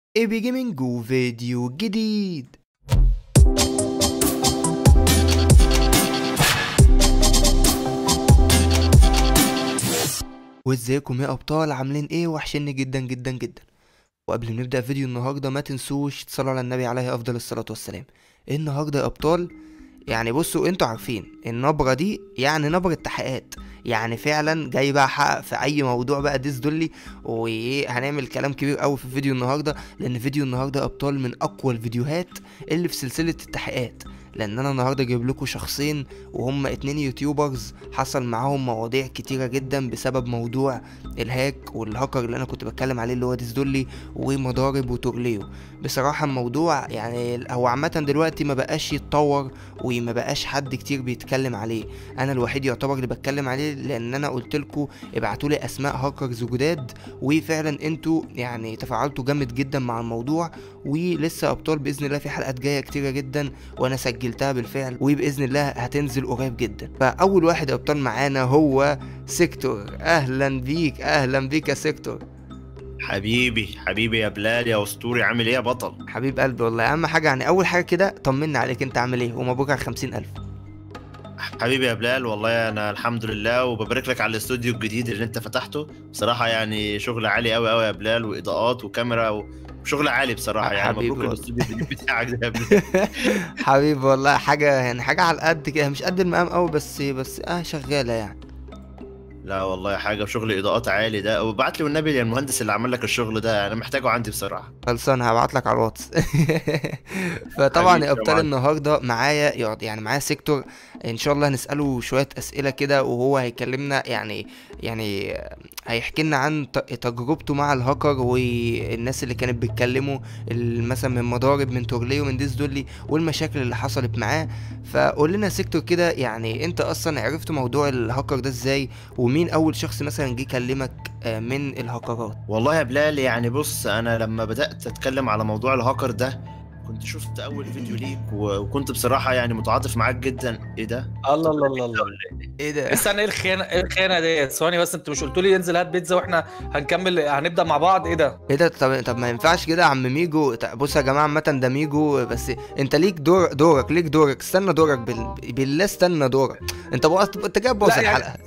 ايبي جيمنج وفيديو جديد وازيكم يا ابطال عاملين ايه وحشني جدا جدا جدا وقبل ما نبدا فيديو النهارده ما تنسوش تصلوا على النبي عليه افضل الصلاه والسلام النهارده يا ابطال يعني بصوا انتوا عارفين النبره دي يعني نبره تحقيقات يعني فعلا جاي بقى احقق في اي موضوع بقى ديس دولي وهنعمل كلام كبير قوي في فيديو النهارده لان فيديو النهارده يا ابطال من اقوى الفيديوهات اللي في سلسله التحقيقات لان انا النهارده جايب لكم شخصين وهم اتنين يوتيوبرز حصل معاهم مواضيع كتيره جدا بسبب موضوع الهاك والهاكر اللي انا كنت بتكلم عليه اللي هو ديس دولي ومضارب وتورليو بصراحه الموضوع يعني هو عامه دلوقتي ما بقاش يتطور وما بقاش حد كتير بيتكلم عليه انا الوحيد يعتبر اللي بتكلم عليه لان انا قلت لكم ابعتوا لي اسماء هاكرز جداد وفعلا انتوا يعني تفاعلتوا جامد جدا مع الموضوع ولسه ابطال باذن الله في حلقات جايه كتيره جدا وانا سجلتها بالفعل وباذن الله هتنزل قريب جدا فاول واحد يا ابطال معانا هو سيكتور اهلا بيك اهلا بيك يا سيكتور حبيبي حبيبي يا بلال يا اسطوري عامل ايه يا بطل حبيب قلبي والله اهم حاجه يعني اول حاجه كده طمنا عليك انت عامل ايه ومبروك على خمسين الف حبيبي يا بلال والله انا الحمد لله وببارك لك على الاستوديو الجديد اللي انت فتحته بصراحه يعني شغل عالي قوي قوي يا بلال واضاءات وكاميرا وشغل عالي بصراحه يعني حبيبي مبروك والله. الاستوديو الجديد بتاعك ده يا بلال حبيبي والله حاجه يعني حاجه على قد كده مش قد المقام قوي بس بس اه شغاله يعني لا والله حاجه وشغل اضاءات عالي ده وبعت لي والنبي المهندس اللي عمل لك الشغل ده انا محتاجه عندي بصراحه خلصان هبعت لك على الواتس فطبعا حبيبي يا يا ابطال معلم. النهارده معايا يقعد- يعني معايا سيكتور ان شاء الله هنساله شويه اسئله كده وهو هيكلمنا يعني يعني هيحكي لنا عن ت- تجربته مع الهاكر والناس اللي كانت بتكلمه ال- مثلا من مضارب من تورليو من ديس دولي والمشاكل اللي حصلت معاه فقول لنا سيكتور كده يعني انت اصلا عرفت موضوع الهاكر ده ازاي ومين اول شخص مثلا جه كلمك آه، من الهاكرات والله يا بلال يعني بص انا لما بدات اتكلم على موضوع الهاكر ده كنت شفت اول فيديو ليك و- وكنت بصراحه يعني متعاطف معاك جدا ايه ده الله الله الله الله ايه ده استنى ايه الخيانه ايه الخيانه ديت ثواني بس انتوا مش قلتوا لي انزل هات بيتزا واحنا هنكمل هنبدا مع بعض ايه ده ايه ده طب طب ما ينفعش كده يا عم ميجو ت- بص يا جماعه عامه ده ميجو بس انت ليك دور دورك ليك دورك استنى دورك بال... بالله استنى دورك انت بقى انت جاي تبوظ لا يعني- الحلقه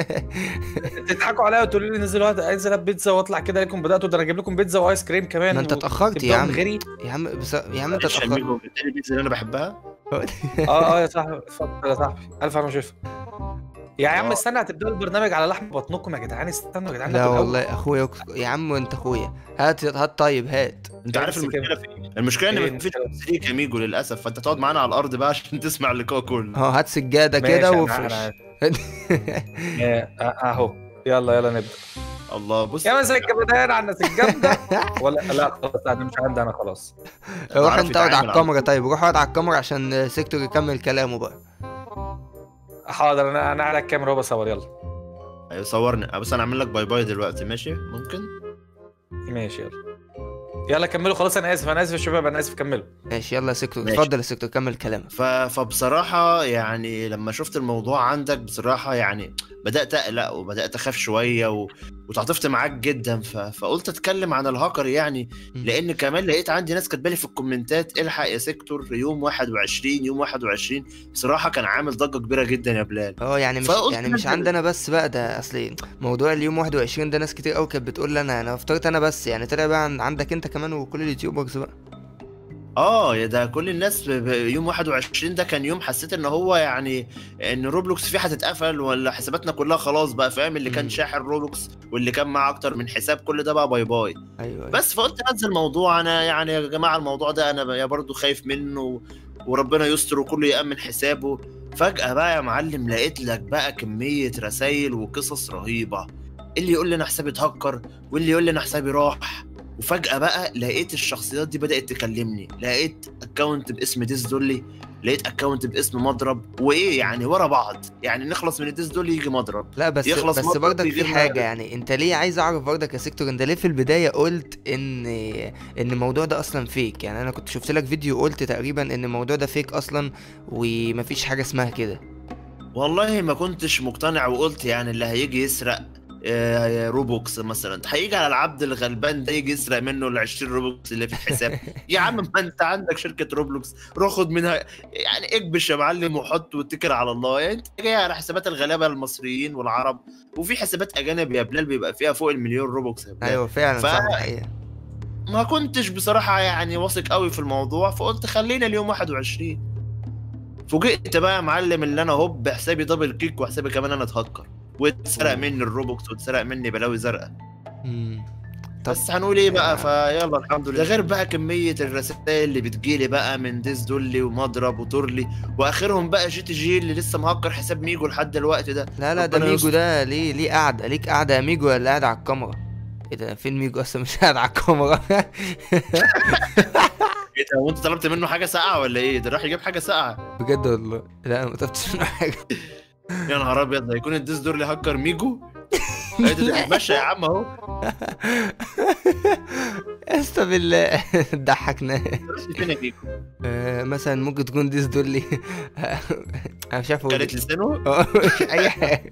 تضحكوا عليا وتقولوا لي نزلوا هات انزل هات بيتزا واطلع كده لكم بداتوا ده انا اجيب لكم بيتزا وايس كريم كمان ما انت و- اتاخرت يا تبدأوا عم من غيري يا عم بس... يا عم انت معلش يا اتاخرت ميجو جبت لي البيتزا اللي انا بحبها اه اه يا صاحبي اتفضل يا صاحبي الف انا شايف يا عم آه. استنى هتبداوا البرنامج على لحم بطنكم يا جدعان استنوا يا جدعان لا ناكل الأول. والله اخويا يا عم انت اخويا هات هات طيب هات انت عارف بس كده. المشكله في ايه؟ المشكله ان ايه مفيش المشكلة؟ تسليك يا ميجو للاسف فانت تقعد معانا على الارض بقى عشان تسمع اللقاء كله اهو هات سجاده ماشي، كده أنا- وافرش أنا- آه، آه، اهو يلا يلا نبدا الله بص يا مساء الجمدان على الناس الجامده ولا لا خلاص لا ده مش عندي انا خلاص روح عارف انت اقعد على يتعامل الكاميرا طيب روح اقعد على الكاميرا عشان سيكتور يكمل كلامه بقى حاضر انا انا على الكاميرا وبصور يلا ايوه صورني بس انا اعمل لك باي باي دلوقتي ماشي ممكن ماشي يلا يلا كملوا خلاص انا اسف انا اسف يا شباب انا اسف كملوا ماشي يلا يا سيكتور ماشي. اتفضل يا سيكتور كمل كلامك ف... فبصراحة يعني لما شفت الموضوع عندك بصراحة يعني بدأت أقلق وبدأت أخاف شوية و... وتعاطفت معاك جدا ف... فقلت أتكلم عن الهاكر يعني مم. لأن كمان لقيت عندي ناس كاتبالي في الكومنتات الحق يا سيكتور يوم 21 يوم 21 بصراحة كان عامل ضجة كبيرة جدا يا بلال اه يعني مش فقلت يعني مش مثلاً- عندنا بس بقى ده اصل موضوع اليوم 21 ده ناس كتير قوي كانت بتقول لي انا انا افترضت انا بس يعني طلع بقى عن- عندك انت كمان وكل اليوتيوبرز بقى اه يا ده كل الناس ب... ب... يوم 21 ده كان يوم حسيت ان هو يعني ان روبلوكس فيه هتتقفل ولا حساباتنا كلها خلاص بقى فاهم اللي مم. كان شاحن روبلوكس واللي كان معاه اكتر من حساب كل ده بقى باي باي ايوه أيوة. بس فقلت انزل موضوع انا يعني يا جماعه الموضوع ده انا يا برضو خايف منه وربنا يستر وكله يامن حسابه فجاه بقى يا معلم لقيت لك بقى كميه رسائل وقصص رهيبه اللي يقول لي انا حسابي اتهكر واللي يقول لي انا حسابي راح وفجاه بقى لقيت الشخصيات دي بدات تكلمني لقيت اكونت باسم ديس دولي لقيت اكونت باسم مضرب وايه يعني ورا بعض يعني نخلص من الديس دولي يجي مضرب لا بس يخلص بس مرة برضك يجي في لنا- حاجه يعني انت ليه عايز اعرف برضك يا سيكتور انت ليه في البدايه قلت ان ان الموضوع ده اصلا فيك يعني انا كنت شفت لك فيديو قلت تقريبا ان الموضوع ده فيك اصلا ومفيش حاجه اسمها كده والله ما كنتش مقتنع وقلت يعني اللي هيجي يسرق آه، روبوكس مثلا هيجي على العبد الغلبان ده يجي يسرق منه ال 20 روبوكس اللي في الحساب يا عم ما انت عندك شركه روبلوكس روح خد منها يعني اكبش يا معلم وحط واتكل على الله يعني انت جاي على حسابات الغلابه المصريين والعرب وفي حسابات اجانب يا بلال بيبقى فيها فوق المليون روبوكس يا بلال ايوه فعلا ف- صح الحقيقه ما كنتش بصراحه يعني واثق قوي في الموضوع فقلت خلينا اليوم 21 فوجئت بقى يا معلم اللي انا هوب حسابي دبل كيك وحسابي كمان انا اتهكر واتسرق مني الروبوكس واتسرق مني بلاوي زرقاء مم. طب بس هنقول ايه بقى يا- فيلا الحمد لله ده غير بقى كميه الرسائل اللي بتجيلي بقى من ديس دولي ومضرب وتورلي واخرهم بقى جي تي جي اللي لسه مهكر حساب ميجو لحد دلوقتي ده لا لا ده ربنا ميجو يستر. ده ليه ليه قاعده ليك قاعده يا ميجو ولا قاعد على الكاميرا ايه ده فين ميجو اصلا مش قاعد على الكاميرا ايه ده وانت طلبت منه حاجه ساقعه ولا ايه ده راح يجيب حاجه ساقعه بجد والله لا انا ما طلبتش منه حاجه يا نهار ابيض ده هيكون الديس دولي هكر ميجو ايه ده ده بيتمشى يا عم اهو استا بالله ضحكنا فين يا ميجو آه، مثلا ممكن تكون ديس دولي انا مش عارف اقول كانت إيه. لسانه آه، اي حاجه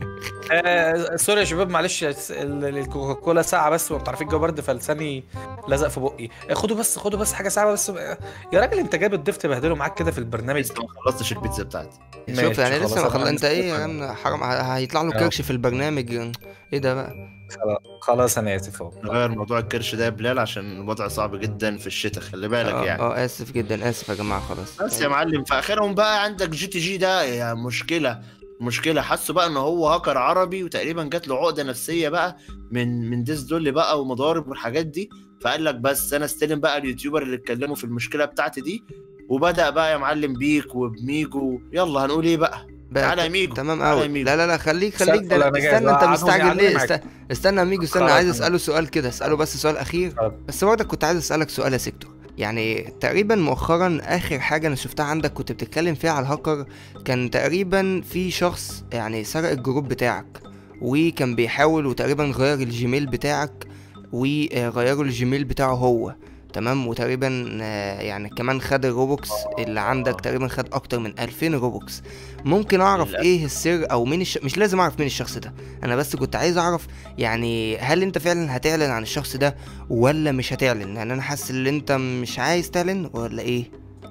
آه سوري يا شباب معلش ال- ال- الكوكاكولا ساعة بس وانتوا عارفين الجو برد فلساني لزق في بقي آه، خدوا بس خدوا بس حاجة ساعة بس آه، يا راجل انت جايب الضيف تبهدله معاك كده في البرنامج لسه ما خلصتش البيتزا بتاعتي شوف ماشي، يعني لسه ما خلاص، خلص أنا انت ايه يا آسف. عم حرام ه- هيطلع له آه. كرش في البرنامج ايه ده بقى خلاص- خلاص انا اسف اهو نغير موضوع الكرش ده يا بلال عشان الوضع صعب جدا في الشتاء خلي بالك اه يعني اه اسف جدا اسف يا جماعه خلاص بس يا معلم في اخرهم بقى عندك جي تي جي ده يا مشكله مشكله حسوا بقى ان هو هاكر عربي وتقريبا جات له عقده نفسيه بقى من من ديس دول بقى ومضارب والحاجات دي فقال لك بس انا استلم بقى اليوتيوبر اللي اتكلموا في المشكله بتاعتي دي وبدا بقى يا معلم بيك وبميجو يلا هنقول ايه بقى بقى تعالى يا ت- ميجو تمام تعالى يا قوي ميجو لا لا لا خليك استنى، خليك ده لا، أنا جاهز. استنى انت قعدوني- مستعجل قعدوني ليه معاك. است- استنى يا ميجو استنى خلاص، عايز تمام. اساله سؤال كده اساله بس سؤال اخير اتفضل. بس برضك كنت عايز اسالك سؤال يا سيكتور يعني تقريبا مؤخرا اخر حاجه انا شفتها عندك كنت بتتكلم فيها على الهاكر كان تقريبا في شخص يعني سرق الجروب بتاعك وكان بيحاول وتقريبا غير الجيميل بتاعك وغيروا الجيميل بتاعه هو تمام وتقريبا آه، يعني كمان خد الروبوكس اللي عندك تقريبا خد اكتر من 2000 روبوكس ممكن اعرف للأسف. ايه السر او مين الش... مش لازم اعرف مين الشخص ده انا بس كنت عايز اعرف يعني هل انت فعلا هتعلن عن الشخص ده ولا مش هتعلن يعني انا حاسس ان انت مش عايز تعلن ولا ايه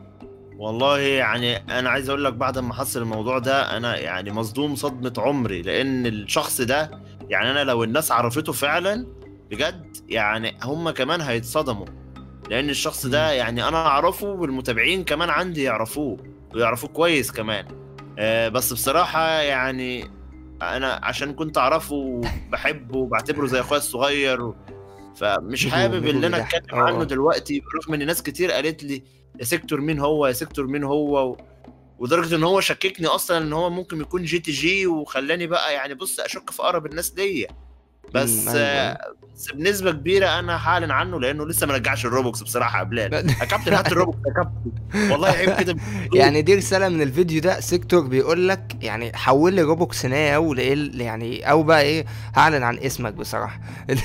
والله يعني انا عايز اقول لك بعد ما حصل الموضوع ده انا يعني مصدوم صدمة عمري لان الشخص ده يعني انا لو الناس عرفته فعلا بجد يعني هم كمان هيتصدموا لان الشخص ده يعني انا اعرفه والمتابعين كمان عندي يعرفوه ويعرفوه كويس كمان آه بس بصراحة يعني انا عشان كنت اعرفه وبحبه وبعتبره زي اخويا الصغير و... فمش ميجو- حابب ميجو ان انا بيضحك. اتكلم اه، عنه اه. دلوقتي رغم ان ناس كتير قالت لي يا سيكتور مين هو يا سيكتور مين هو و... ودرجه ان هو شككني اصلا ان هو ممكن يكون جي تي جي وخلاني بقى يعني بص اشك في اقرب الناس ليا بس مم، أيوة، آه، بس بنسبه كبيره انا هعلن عنه لانه لسه ما رجعش الروبوكس بصراحه يا بلال يا كابتن هات الروبوكس يا كابتن والله عيب كده يعني دي رساله من الفيديو ده سيكتور بيقول لك يعني حول لي روبوكس ناو لإيه يعني او بقى ايه هعلن عن اسمك بصراحه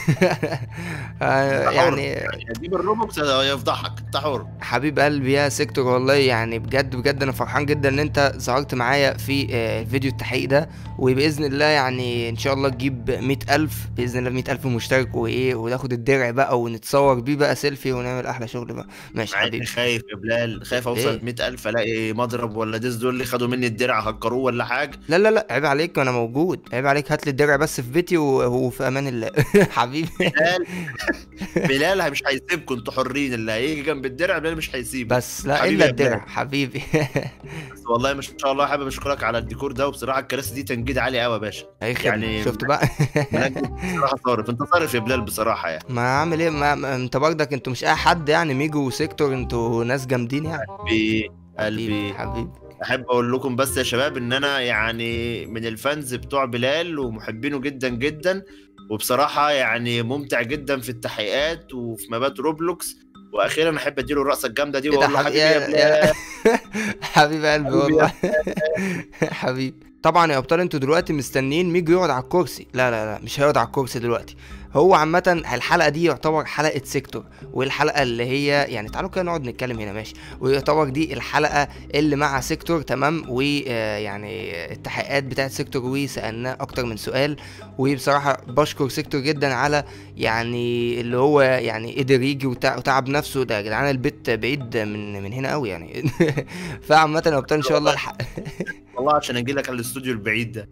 آه، يعني يعني اجيب الروبوكس يفضحك انت حر حبيب قلبي يا سيكتور والله يعني بجد بجد انا فرحان جدا ان انت ظهرت معايا في آه، فيديو التحقيق ده وباذن الله يعني ان شاء الله تجيب مئة الف باذن الله مئة الف مشترك وايه وناخد الدرع بقى ونتصور بيه بقى سيلفي ونعمل احلى شغل بقى ماشي مع اني حبيبي خايف يا بلال خايف ليه؟ اوصل 100000 الاقي مضرب ولا ديس دول اللي خدوا مني الدرع هكروه ولا حاجه لا لا لا عيب عليك انا موجود عيب عليك هات لي الدرع بس في بيتي و- وفي امان الله حبيبي بلال بلال مش هيسيبكم انتوا حرين اللي هيجي جنب الدرع بلال مش هيسيبك بس لا حبيبي الا يا بلال. الدرع حبيبي بس والله ما شاء الله حابب اشكرك على الديكور ده وبصراحه الكراسي دي تنجيد عالي قوي يا باشا اي خدمه يعني- شفت بقى منجد بصراحه صارف انت صارف يا بلال بصراحه يعني ما اعمل ايه ما ما- انت برضك انتوا مش اي حد يعني ميجو وسيكتور انتوا ناس جامدين يعني قلبي حبيبي قلبي حبيبي احب اقول لكم بس يا شباب ان انا يعني من الفانز بتوع بلال ومحبينه جدا جدا وبصراحه يعني ممتع جدا في التحقيقات وفي مابات روبلوكس واخيرا احب اديله الرقصه الجامده دي إيه ده واقول له حبيبي حبيبي يا يا- بلال حبيب قلبي حبيبي والله حبيبي طبعا يا ابطال انتوا دلوقتي مستنيين ميجو يقعد على الكرسي لا لا لا مش هيقعد على الكرسي دلوقتي هو عامة الحلقة دي يعتبر حلقة سيكتور والحلقة اللي هي يعني تعالوا كده نقعد نتكلم هنا ماشي ويعتبر دي الحلقة اللي مع سيكتور تمام ويعني التحقيقات بتاعت سيكتور وسألناه أكتر من سؤال وبصراحة بشكر سيكتور جدا على يعني اللي هو يعني قدر يجي وتع- وتعب نفسه ده يا جدعان البيت بعيد من من هنا قوي يعني فعامة يا ابطال ان شاء الله الح... والله عشان اجي لك على الاستوديو البعيد ده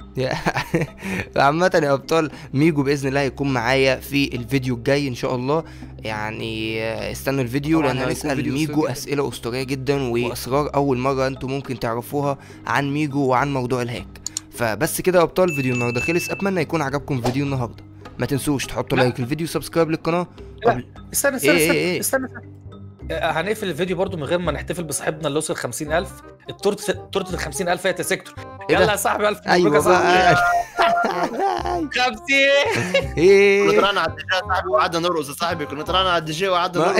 فعامة يا ابطال ميجو باذن الله هيكون معايا في الفيديو الجاي ان شاء الله يعني آه، استنوا الفيديو طبعاً لان هيكون هنسال فيديو ميجو أسطوري. اسئله اسطوريه جدا واسرار اول مره انتم ممكن تعرفوها عن ميجو وعن موضوع الهاك فبس كده يا ابطال فيديو النهارده خلص اتمنى يكون عجبكم فيديو النهارده ما تنسوش تحطوا لا. لايك للفيديو سبسكرايب للقناه لا. قبل- استنى استنى إيه استنى, إيه إيه؟ استنى, استنى. آه، هنقفل الفيديو برضو من غير ما نحتفل بصاحبنا اللي وصل 50000 التورته تورته ال 50000 هي سيكتور إيه ده؟ يلا يا صاحبي الف مبروك ايوه يا صاحبي بقى 50 كنا ايه طلعنا على الدي جي يا صاحبي وقعدنا نرقص يا صاحبي كنا طلعنا على الدي جي وقعدنا ما- نرقص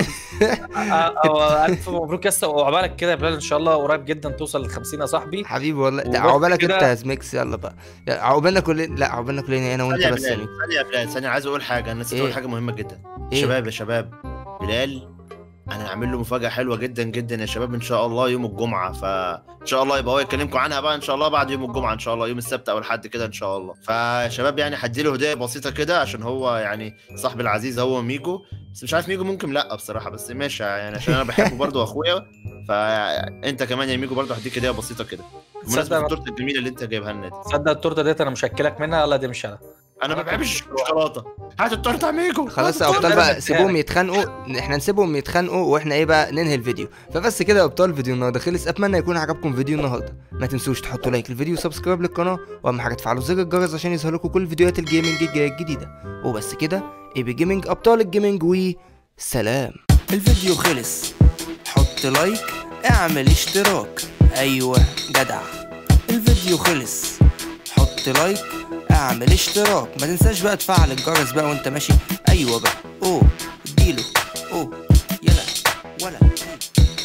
الف مبروك يا اسطى وعقبالك كده يا بلال ان شاء الله قريب جدا توصل ل 50 يا صاحبي حبيبي والله ده وبس عقبالك كده. انت يا زميكس يلا بقى يلا، عقبالنا كلنا لا عقبالنا كلنا انا وانت ثانية يا بس يا بلال ميجو. ثانية يا بلال ثانية عايز اقول حاجة انا نسيت إيه؟ اقول حاجة مهمة جدا إيه؟ شباب يا شباب بلال انا هعمل له مفاجأة حلوة جدا جدا يا شباب ان شاء الله يوم الجمعة فان شاء الله يبقى هو يكلمكم عنها بقى ان شاء الله بعد يوم الجمعة ان شاء الله يوم السبت او الحد كده ان شاء الله فشباب يعني هدي له هدية بسيطة كده عشان هو يعني صاحبي العزيز هو ميجو بس مش عارف ميجو ممكن لا بصراحة بس ماشي يعني عشان انا بحبه برضه واخويا فانت كمان يا ميجو برضه هديك هدية بسيطة كده بمناسبة تصدق التورته الجميلة اللي انت جايبها لنا دي تصدق التورته ديت انا مش هاكلك منها يلا دي مش انا انا ما بحبش الشوكولاته هات التورته يا ميجو خلاص يا هات ابطال التورتة. بقى سيبوهم يتخانقوا احنا نسيبهم يتخانقوا واحنا ايه بقى ننهي الفيديو فبس كده يا ابطال فيديو النهارده خلص اتمنى يكون عجبكم فيديو النهارده ما تنسوش تحطوا لايك للفيديو وسبسكرايب للقناه واهم حاجه تفعلوا زر الجرس عشان يظهر لكم كل فيديوهات الجيمنج الجايه الجديده وبس كده اي بي جيمنج ابطال الجيمنج وسلام الفيديو خلص حط لايك اعمل اشتراك ايوه جدع الفيديو خلص حط لايك اعمل اشتراك ما تنساش بقى تفعل الجرس بقى وانت ماشي ايوه بقى اوه اديله اوه يلا ولا